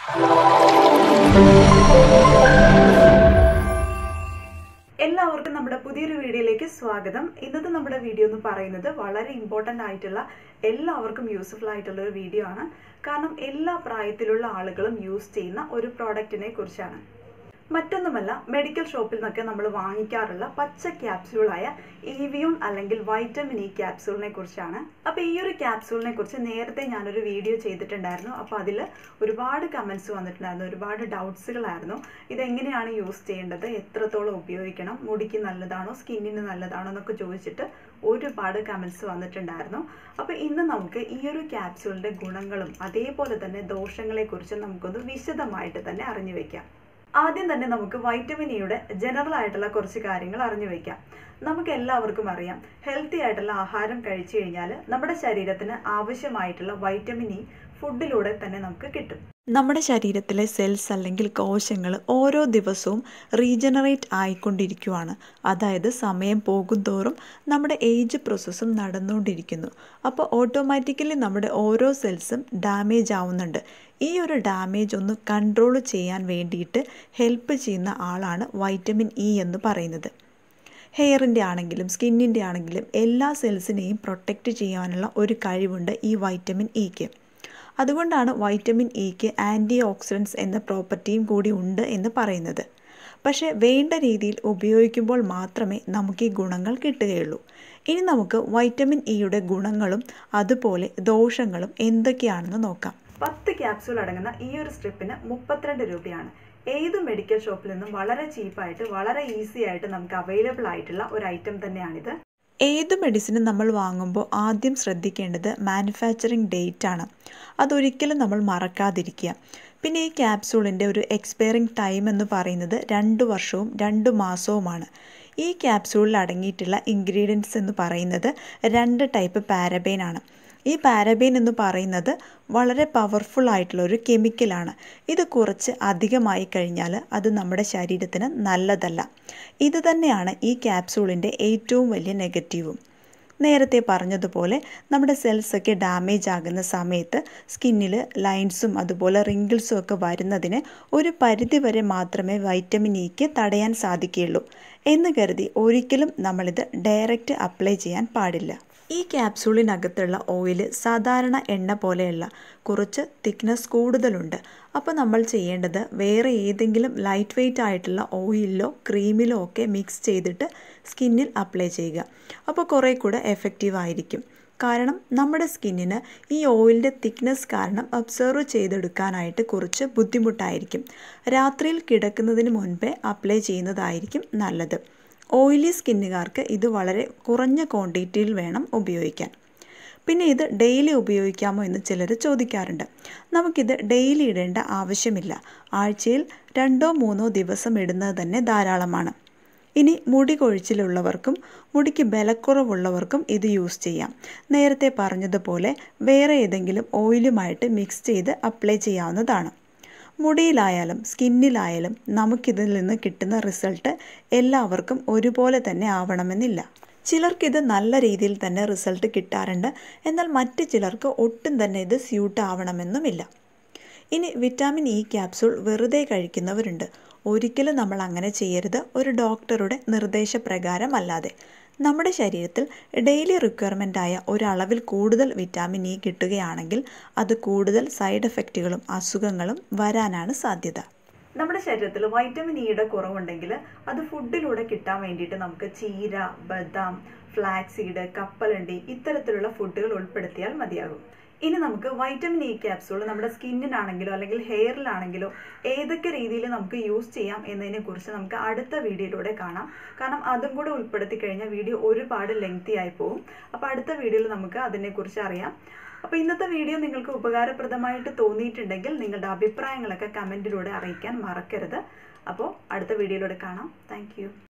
എല്ലാവർക്കും നമ്മുടെ പുതിയൊരു വീഡിയോയിലേക്ക് സ്വാഗതം ഇന്നത്തെ നമ്മുടെ വീഡിയോ എന്ന് പറയുന്നത് വളരെ ഇമ്പോർട്ടൻ്റ് ആയിട്ടുള്ള എല്ലാവർക്കും യൂസ്ഫുൾ ആയിട്ടുള്ള ഒരു വീഡിയോ ആണ് കാരണം എല്ലാ പ്രായത്തിലുള്ള ആളുകളും യൂസ് ചെയ്യുന്ന ഒരു പ്രോഡക്റ്റിനെ കുറിച്ചാണ് മറ്റൊന്നുമല്ല മെഡിക്കൽ ഷോപ്പിൽ നിന്നൊക്കെ നമ്മൾ വാങ്ങിക്കാറുള്ള പച്ച ക്യാപ്സ്യൂളായ ഇവിയോൺ അല്ലെങ്കിൽ വൈറ്റമിൻ ഇ ക്യാപ്സ്യൂളിനെ കുറിച്ചാണ് അപ്പോൾ ഈ ഒരു ക്യാപ്സ്യൂളിനെ കുറിച്ച് നേരത്തെ ഞാനൊരു വീഡിയോ ചെയ്തിട്ടുണ്ടായിരുന്നു അപ്പോൾ അതിൽ ഒരുപാട് കമൻസ് വന്നിട്ടുണ്ടായിരുന്നു ഒരുപാട് ഡൗട്ട്സുകളായിരുന്നു ഇതെങ്ങനെയാണ് യൂസ് ചെയ്യേണ്ടത് എത്രത്തോളം ഉപയോഗിക്കണം മുടിക്ക് നല്ലതാണോ സ്കിന്നിന് നല്ലതാണോ എന്നൊക്കെ ചോദിച്ചിട്ട് ഒരുപാട് കമൻസ് വന്നിട്ടുണ്ടായിരുന്നു അപ്പോൾ ഇന്ന് നമുക്ക് ഈ ഒരു ക്യാപ്സ്യൂളിൻ്റെ ഗുണങ്ങളും അതേപോലെ തന്നെ ദോഷങ്ങളെക്കുറിച്ച് നമുക്കൊന്ന് വിശദമായിട്ട് തന്നെ അറിഞ്ഞു വെക്കാം ആദ്യം തന്നെ നമുക്ക് വൈറ്റമിൻ ഇയുടെ ജനറൽ ആയിട്ടുള്ള കുറച്ച് കാര്യങ്ങൾ അറിഞ്ഞു വെക്കാം നമുക്ക് എല്ലാവർക്കും അറിയാം ഹെൽത്തി ആയിട്ടുള്ള ആഹാരം കഴിച്ചു കഴിഞ്ഞാൽ നമ്മുടെ ശരീരത്തിന് ആവശ്യമായിട്ടുള്ള വൈറ്റമിൻ ഇ ഫുഡിലൂടെ തന്നെ നമുക്ക് കിട്ടും നമ്മുടെ ശരീരത്തിലെ സെൽസ് അല്ലെങ്കിൽ കോശങ്ങൾ ഓരോ ദിവസവും റീജനറേറ്റ് ആയിക്കൊണ്ടിരിക്കുവാണ് അതായത് സമയം പോകുന്തോറും നമ്മുടെ ഏജ് പ്രോസസ്സും നടന്നുകൊണ്ടിരിക്കുന്നു അപ്പോൾ ഓട്ടോമാറ്റിക്കലി നമ്മുടെ ഓരോ സെൽസും ഡാമേജ് ആവുന്നുണ്ട് ഈ ഒരു ഡാമേജ് ഒന്ന് കൺട്രോൾ ചെയ്യാൻ വേണ്ടിയിട്ട് ഹെൽപ്പ് ചെയ്യുന്ന ആളാണ് വൈറ്റമിൻ ഇ എന്ന് പറയുന്നത് ഹെയറിൻ്റെ ആണെങ്കിലും സ്കിന്നിൻ്റെ ആണെങ്കിലും എല്ലാ സെൽസിനെയും പ്രൊട്ടക്റ്റ് ചെയ്യാനുള്ള ഒരു കഴിവുണ്ട് ഈ വൈറ്റമിൻ ഇക്ക് അതുകൊണ്ടാണ് വൈറ്റമിൻ ഇക്ക് ആൻറ്റി ഓക്സിഡൻസ് എന്ന പ്രോപ്പർട്ടിയും കൂടി ഉണ്ട് എന്ന് പറയുന്നത് പക്ഷേ വേണ്ട രീതിയിൽ ഉപയോഗിക്കുമ്പോൾ മാത്രമേ നമുക്ക് ഈ ഗുണങ്ങൾ കിട്ടുകയുള്ളൂ ഇനി നമുക്ക് വൈറ്റമിൻ ഇയുടെ ഗുണങ്ങളും അതുപോലെ ദോഷങ്ങളും എന്തൊക്കെയാണെന്ന് നോക്കാം പത്ത് ക്യാപ്സൂൾ അടങ്ങുന്ന ഈ ഒരു സ്ട്രിപ്പിന് മുപ്പത്തിരണ്ട് രൂപയാണ് ഏത് മെഡിക്കൽ ഷോപ്പിൽ നിന്നും വളരെ ചീപ്പായിട്ട് വളരെ ഈസി ആയിട്ട് നമുക്ക് അവൈലബിൾ ആയിട്ടുള്ള ഒരു ഐറ്റം തന്നെയാണിത് ഏത് മെഡിസിനും നമ്മൾ വാങ്ങുമ്പോൾ ആദ്യം ശ്രദ്ധിക്കേണ്ടത് മാനുഫാക്ചറിങ് ഡേറ്റ് ആണ് അതൊരിക്കലും നമ്മൾ മറക്കാതിരിക്കുക പിന്നെ ഈ ക്യാപ്സൂളിൻ്റെ ഒരു എക്സ്പയറിംഗ് ടൈം എന്ന് പറയുന്നത് രണ്ട് വർഷവും രണ്ട് മാസവുമാണ് ഈ ക്യാപ്സൂളിൽ അടങ്ങിയിട്ടുള്ള ഇൻഗ്രീഡിയൻസ് എന്ന് പറയുന്നത് രണ്ട് ടൈപ്പ് പാരബെയിൻ ആണ് ഈ പാരബെയിൻ എന്ന് പറയുന്നത് വളരെ പവർഫുൾ ആയിട്ടുള്ള ഒരു കെമിക്കലാണ് ഇത് കുറച്ച് അധികമായി കഴിഞ്ഞാൽ അത് നമ്മുടെ ശരീരത്തിന് നല്ലതല്ല ഇത് തന്നെയാണ് ഈ ക്യാപ്സൂളിൻ്റെ ഏറ്റവും വലിയ നെഗറ്റീവും നേരത്തെ പറഞ്ഞതുപോലെ നമ്മുടെ സെൽസൊക്കെ ഡാമേജ് ആകുന്ന സമയത്ത് സ്കിന്നിൽ ലൈൻസും അതുപോലെ റിങ്കിൾസും ഒക്കെ വരുന്നതിന് ഒരു പരിധി വരെ മാത്രമേ വൈറ്റമിൻ ഇക്ക് തടയാൻ സാധിക്കുകയുള്ളൂ എന്ന് കരുതി ഒരിക്കലും നമ്മളിത് ഡയറക്റ്റ് അപ്ലൈ ചെയ്യാൻ പാടില്ല ഈ ക്യാപ്സൂളിനകത്തുള്ള ഓയിൽ സാധാരണ എണ്ണ പോലെയല്ല കുറച്ച് തിക്നെസ് കൂടുതലുണ്ട് അപ്പോൾ നമ്മൾ ചെയ്യേണ്ടത് വേറെ ഏതെങ്കിലും ലൈറ്റ് വെയ്റ്റ് ആയിട്ടുള്ള ഓയിലിലോ ക്രീമിലോ ഒക്കെ മിക്സ് ചെയ്തിട്ട് സ്കിന്നിൽ അപ്ലൈ ചെയ്യുക അപ്പോൾ കുറേ കൂടെ എഫക്റ്റീവ് ആയിരിക്കും കാരണം നമ്മുടെ സ്കിന്നിന് ഈ ഓയിലിൻ്റെ തിക്നെസ് കാരണം ഒബ്സർവ് ചെയ്തെടുക്കാനായിട്ട് കുറച്ച് ബുദ്ധിമുട്ടായിരിക്കും രാത്രിയിൽ കിടക്കുന്നതിന് മുൻപേ അപ്ലൈ ചെയ്യുന്നതായിരിക്കും നല്ലത് ഓയിലി സ്കിന്നുകാർക്ക് ഇത് വളരെ കുറഞ്ഞ ക്വാണ്ടിറ്റിയിൽ വേണം ഉപയോഗിക്കാൻ പിന്നെ ഇത് ഡെയിലി ഉപയോഗിക്കാമോ എന്ന് ചിലർ ചോദിക്കാറുണ്ട് നമുക്കിത് ഡെയിലി ഇടേണ്ട ആവശ്യമില്ല ആഴ്ചയിൽ രണ്ടോ മൂന്നോ ദിവസം ഇടുന്നത് തന്നെ ധാരാളമാണ് ഇനി മുടി കൊഴിച്ചിലുള്ളവർക്കും മുടിക്ക് ബലക്കുറവുള്ളവർക്കും ഇത് യൂസ് ചെയ്യാം നേരത്തെ പറഞ്ഞതുപോലെ വേറെ ഏതെങ്കിലും ഓയിലുമായിട്ട് മിക്സ് ചെയ്ത് അപ്ലൈ ചെയ്യാവുന്നതാണ് മുടിയിലായാലും സ്കിന്നിലായാലും നമുക്കിതിൽ നിന്ന് കിട്ടുന്ന റിസൾട്ട് എല്ലാവർക്കും ഒരുപോലെ തന്നെ ആവണമെന്നില്ല ചിലർക്കിത് നല്ല രീതിയിൽ തന്നെ റിസൾട്ട് കിട്ടാറുണ്ട് എന്നാൽ മറ്റ് ചിലർക്ക് ഒട്ടും തന്നെ ഇത് സ്യൂട്ട് ആവണമെന്നുമില്ല ഇനി വിറ്റാമിൻ ഇ ക്യാപ്സൂൾ വെറുതെ കഴിക്കുന്നവരുണ്ട് ഒരിക്കലും നമ്മൾ അങ്ങനെ ചെയ്യരുത് ഒരു ഡോക്ടറുടെ നിർദ്ദേശപ്രകാരം അല്ലാതെ നമ്മുടെ ശരീരത്തിൽ ഡെയിലി റിക്വയർമെൻ്റ് ആയ ഒരളവിൽ കൂടുതൽ വിറ്റാമിൻ ഇ കിട്ടുകയാണെങ്കിൽ അത് കൂടുതൽ സൈഡ് എഫക്റ്റുകളും അസുഖങ്ങളും വരാനാണ് സാധ്യത നമ്മുടെ ശരീരത്തിൽ വൈറ്റമിൻ ഇയുടെ കുറവുണ്ടെങ്കിൽ അത് ഫുഡിലൂടെ കിട്ടാൻ വേണ്ടിയിട്ട് നമുക്ക് ചീര ബദാം ഫ്ലാക്സ് സീഡ് കപ്പലണ്ടി ഇത്തരത്തിലുള്ള ഫുഡുകൾ ഉൾപ്പെടുത്തിയാൽ മതിയാകും ഇനി നമുക്ക് വൈറ്റമിൻ ഇ ക്യാപ്സൂൾ നമ്മുടെ സ്കിന്നിനാണെങ്കിലോ അല്ലെങ്കിൽ ഹെയറിലാണെങ്കിലോ ഏതൊക്കെ രീതിയിൽ നമുക്ക് യൂസ് ചെയ്യാം എന്നതിനെ കുറിച്ച് നമുക്ക് അടുത്ത വീഡിയോയിലൂടെ കാണാം കാരണം അതും കൂടെ ഉൾപ്പെടുത്തി കഴിഞ്ഞാൽ വീഡിയോ ഒരുപാട് ലെങ്തി ആയി പോകും അപ്പോൾ അടുത്ത വീഡിയോയിൽ നമുക്ക് അതിനെക്കുറിച്ച് അറിയാം അപ്പോൾ ഇന്നത്തെ വീഡിയോ നിങ്ങൾക്ക് ഉപകാരപ്രദമായിട്ട് തോന്നിയിട്ടുണ്ടെങ്കിൽ നിങ്ങളുടെ അഭിപ്രായങ്ങളൊക്കെ കമൻറ്റിലൂടെ അറിയിക്കാൻ മറക്കരുത് അപ്പോൾ അടുത്ത വീഡിയോയിലൂടെ കാണാം താങ്ക്